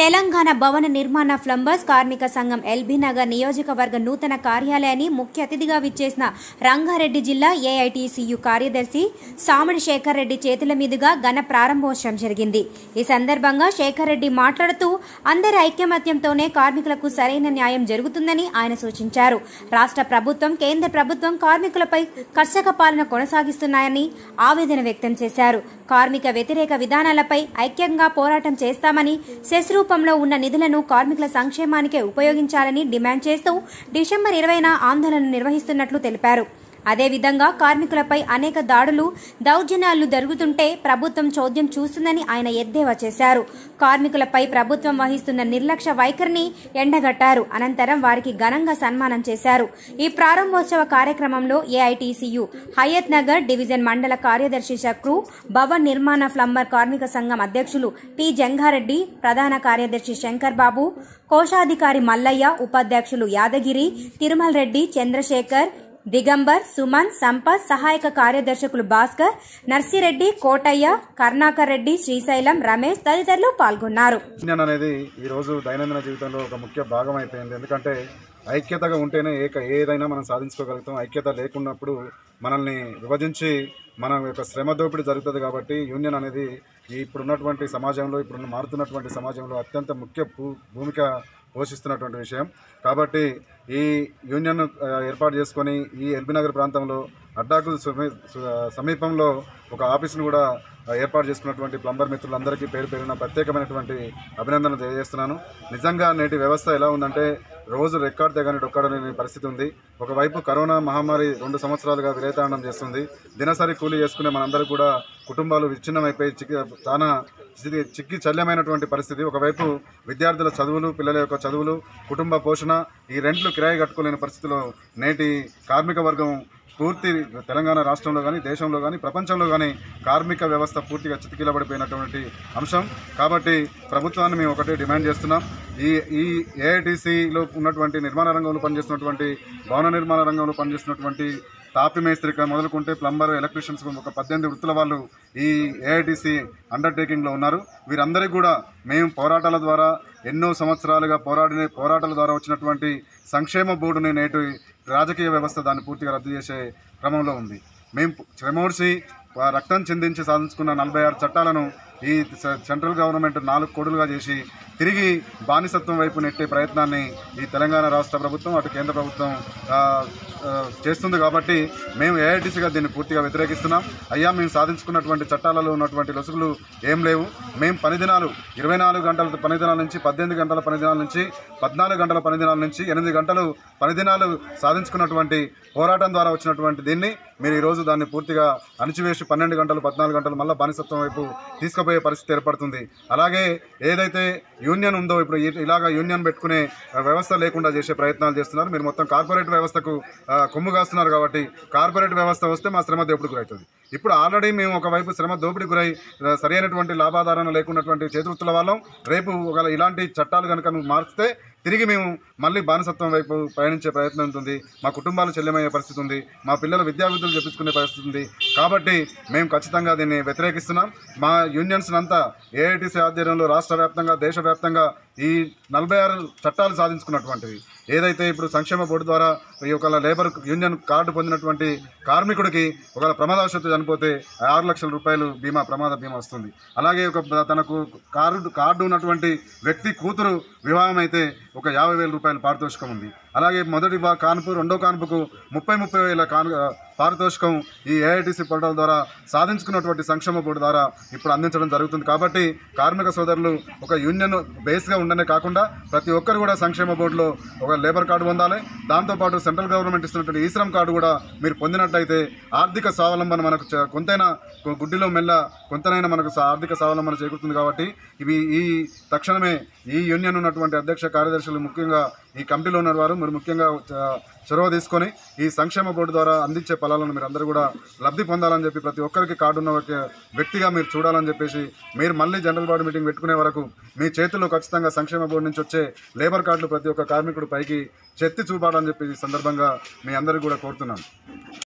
తెలంగాణ భవన నిర్మాణ ప్లంబర్స్ కార్మిక సంఘం ఎల్బీ నగర్ నియోజకవర్గ నూతన కార్యాలయాన్ని ముఖ్య అతిథిగా విచ్చేసిన రంగారెడ్డి జిల్లా ఏఐటీసీయు కార్యదర్శి సామిడి శేఖర్ రెడ్డి చేతుల మీదుగా ఘన ప్రారంభోత్సవం జరిగింది ఈ సందర్భంగా శేఖర్ రెడ్డి మాట్లాడుతూ అందరి ఐక్యమత్యంతోనే కార్మికులకు సరైన న్యాయం జరుగుతుందని ఆయన సూచించారు రాష్ట్ర ప్రభుత్వం కేంద్ర ప్రభుత్వం కార్మికులపై కర్షక పాలన కొనసాగిస్తున్నాయని ఆవేదన వ్యక్తం చేశారు కార్మిక వ్యతిరేక విధానాలపై ఐక్యంగా పోరాటం చేస్తామని సెస్ రూపంలో ఉన్న నిధులను కార్మికుల సంక్షేమానికే ఉపయోగించాలని డిమాండ్ చేస్తూ డిసెంబర్ ఇరవైన ఆందోళన నిర్వహిస్తున్నట్లు తెలిపారు అదేవిధంగా కార్మికులపై అనేక దాడులు దౌర్జన్యాలు జరుగుతుంటే ప్రభుత్వం చోద్యం చూస్తుందని ఆయన ఎద్దేవా చేశారు కార్మికులపై ప్రభుత్వం వహిస్తున్న నిర్లక్ష్య వైఖరిని ఎండగట్టారు అనంతరం వారికి ఘనంగా సన్మానం చేశారు ఈ ప్రారంభోత్సవ కార్యక్రమంలో ఏఐటీసీయు హయత్ నగర్ డివిజన్ మండల కార్యదర్శి చక్రు భవన్ నిర్మాణ ప్లంబర్ కార్మిక సంఘం అధ్యక్షులు టి జంగారెడ్డి ప్రధాన కార్యదర్శి శంకర్ బాబు కోశాధికారి మల్లయ్య ఉపాధ్యక్షులు యాదగిరి తిరుమల రెడ్డి చంద్రశేఖర్ దిగంబర్ సుమన్ సంపత్ సహాయక కార్యదర్శకులు భాస్కర్ నర్సిరెడ్డి కోటయ్య కర్ణాకర్ రెడ్డి శ్రీశైలం రమేష్ తదితరులు పాల్గొన్నారు యూనియన్ అనేది ఈరోజు దైనందిన జీవితంలో ఒక ముఖ్య భాగం అయిపోయింది ఎందుకంటే ఐక్యతగా ఉంటేనే ఏక ఏదైనా మనం సాధించుకోగలుగుతాం ఐక్యత లేకున్నప్పుడు మనల్ని విభజించి మన యొక్క శ్రమ దోపిడీ జరుగుతుంది కాబట్టి యూనియన్ అనేది ఈ ఇప్పుడున్నటువంటి సమాజంలో ఇప్పుడు మారుతున్నటువంటి సమాజంలో అత్యంత ముఖ్య భూ- భూమిక పోషిస్తున్నటువంటి విషయం కాబట్టి ఈ యూనియన్ ఆ, ఏర్పాటు చేసుకొని ఈ ఎల్బీ నగర్ ప్రాంతంలో అడ్డాకు సమీ- సమీపంలో ఒక ఆఫీసును కూడా ఆ, ఏర్పాటు చేసుకున్నటువంటి ప్లంబర్ మిత్రులందరికీ పేరు పేరున ప్రత్యేకమైనటువంటి అభినందనలు తెలియజేస్తున్నాను నిజంగా నేటి వ్యవస్థ ఎలా ఉందంటే రోజు రికార్డ్ తెగని డొక్కడలేని పరిస్థితి ఉంది ఒకవైపు కరోనా మహమ్మారి రెండు సంవత్సరాలుగా విరేతాండం చేస్తుంది దినసరి కూలీ చేసుకునే మనందరూ కూడా కుటుంబాలు విచ్ఛిన్నమైపోయి చిక్కి చాలా స్థితి- చిక్కి చల్యమైనటువంటి పరిస్థితి ఒకవైపు విద్యార్థుల చదువులు పిల్లల యొక్క చదువులు కుటుంబ పోషణ ఈ రెంట్లు కిరాయి కట్టుకోలేని పరిస్థితిలో నేటి కార్మిక వర్గం పూర్తి తెలంగాణ రాష్ట్రంలో కానీ దేశంలో కానీ ప్రపంచంలో కానీ కార్మిక వ్యవస్థ పూర్తిగా చితికిలబడిపోయినటువంటి అంశం కాబట్టి ప్రభుత్వాన్ని మేము ఒకటే డిమాండ్ చేస్తున్నాం ఈ ఈ ఏఐటీసీలో ఉన్నటువంటి నిర్మాణ రంగంలో పనిచేస్తున్నటువంటి భవన నిర్మాణ రంగంలో పనిచేస్తున్నటువంటి తాపి మేస్త్రిక మొదలుకుంటే ప్లంబర్ ఎలక్ట్రీషియన్స్ ఒక పద్దెనిమిది వృత్తుల వాళ్ళు ఈ ఏఐటీసీ అండర్టేకింగ్లో ఉన్నారు వీరందరికీ కూడా మేము పోరాటాల ద్వారా ఎన్నో సంవత్సరాలుగా పోరాడిన పోరాటాల ద్వారా వచ్చినటువంటి సంక్షేమ బోర్డుని నేటి రాజకీయ వ్యవస్థ దాన్ని పూర్తిగా రద్దు చేసే క్రమంలో ఉంది మేము శ్రమోడ్చి ఆ రక్తం చిందించి సాధించుకున్న నలభై ఆరు చట్టాలను ఈ సె- సెంట్రల్ గవర్నమెంట్ నాలుగు కోడులుగా చేసి తిరిగి బానిసత్వం వైపు నెట్టే ప్రయత్నాన్ని ఈ తెలంగాణ రాష్ట్ర ప్రభుత్వం అటు కేంద్ర ప్రభుత్వం ఆ, ఆ, చేస్తుంది కాబట్టి మేము ఏఐటీసీగా దీన్ని పూర్తిగా వ్యతిరేకిస్తున్నాం అయ్యా మేము సాధించుకున్నటువంటి చట్టాలలో ఉన్నటువంటి లొసుగులు ఏం లేవు మేము పని దినాలు ఇరవై నాలుగు గంటల పని దినాల నుంచి పద్దెనిమిది గంటల పని దినాల నుంచి పద్నాలుగు గంటల పని దినాల నుంచి ఎనిమిది గంటలు పని దినాలు సాధించుకున్నటువంటి పోరాటం ద్వారా వచ్చినటువంటి దీన్ని మీరు ఈరోజు దాన్ని పూర్తిగా అణిచివేసి పన్నెండు గంటలు పద్నాలుగు గంటలు మళ్ళీ బానిసత్వం వైపు తీసుకుపోయే పరిస్థితి ఏర్పడుతుంది అలాగే ఏదైతే యూనియన్ ఉందో ఇప్పుడు ఈ- ఇలాగ యూనియన్ పెట్టుకునే ఆ, వ్యవస్థ లేకుండా చేసే ప్రయత్నాలు చేస్తున్నారు మీరు మొత్తం కార్పొరేట్ వ్యవస్థకు ఆ, కొమ్ము కాస్తున్నారు కాబట్టి కార్పొరేట్ వ్యవస్థ వస్తే మా శ్రమ దోపిడి గురవుతుంది ఇప్పుడు ఆల్రెడీ మేము ఒకవైపు శ్రమ దోపిడి గురై ఆ, సరైనటువంటి లాభాధారణ లేకున్నటువంటి చేతివృత్తుల వాళ్ళం రేపు ఒక ఇలాంటి చట్టాలు కనుక నువ్వు మార్చితే తిరిగి మేము మళ్ళీ బానిసత్వం వైపు పయనించే ప్రయత్నం ఉంటుంది మా కుటుంబాలు చెల్లెమయ్యే పరిస్థితి ఉంది మా పిల్లల విద్యావిధులు చెప్పించుకునే పరిస్థితి ఉంది కాబట్టి మేము ఖచ్చితంగా దీన్ని వ్యతిరేకిస్తున్నాం మా యూనియన్స్ అంతా ఏఐటీసీ ఆధ్వర్యంలో రాష్ట్ర వ్యాప్తంగా దేశవ్యాప్తంగా ఈ నలభై ఆరు చట్టాలు సాధించుకున్నటువంటివి ఏదైతే ఇప్పుడు సంక్షేమ బోర్డు ద్వారా ఈ ఒక లేబర్ యూనియన్ కార్డు పొందినటువంటి కార్మికుడికి ఒకవేళ ప్రమాదవశాత్తు చనిపోతే ఆరు లక్షల రూపాయలు బీమా ప్రమాద బీమా వస్తుంది అలాగే ఒక తనకు కార్డు కార్డు ఉన్నటువంటి వ్యక్తి కూతురు వివాహం అయితే ఒక యాభై వేల రూపాయల పారితోషికం ఉంది అలాగే మొదటి బా కాన్పు రెండో కాన్పుకు ముప్పై ముప్పై వేల కాన్ పారితోషికం ఈ ఏఐటీసీ పోర్టల్ ద్వారా సాధించుకున్నటువంటి సంక్షేమ బోర్డు ద్వారా ఇప్పుడు అందించడం జరుగుతుంది కాబట్టి కార్మిక సోదరులు ఒక యూనియన్ బేస్గా ఉండనే కాకుండా ప్రతి ఒక్కరు కూడా సంక్షేమ బోర్డులో ఒక లేబర్ కార్డు పొందాలి దాంతోపాటు సెంట్రల్ గవర్నమెంట్ ఇస్తున్నటువంటి ఈ శ్రమ్ కార్డు కూడా మీరు పొందినట్టయితే ఆర్థిక స్వావలంబన మనకు చ- కొంతైనా గు- గుడ్డిలో మెల్ల కొంతనైనా మనకు సా- ఆర్థిక స్వావలంబన చేకూరుతుంది కాబట్టి ఇవి ఈ తక్షణమే ఈ యూనియన్ ఉన్నటువంటి అధ్యక్ష కార్యదర్శులు ముఖ్యంగా ఈ కమిటీలో ఉన్నవారు మీరు ముఖ్యంగా చ- చొరవ తీసుకొని ఈ సంక్షేమ బోర్డు ద్వారా అందించే ఫలాలను మీరు అందరూ కూడా లబ్ధి పొందాలని చెప్పి ప్రతి ఒక్కరికి కార్డు ఉన్న ఒక వ్యక్తిగా మీరు చూడాలని చెప్పేసి మీరు మళ్ళీ జనరల్ బాడీ మీటింగ్ పెట్టుకునే వరకు మీ చేతుల్లో ఖచ్చితంగా సంక్షేమ బోర్డు నుంచి వచ్చే లేబర్ కార్డులు ప్రతి ఒక్క కార్మికుడు పైకి చెత్తి చూపాలని చెప్పి ఈ సందర్భంగా మీ అందరికీ కూడా కోరుతున్నాను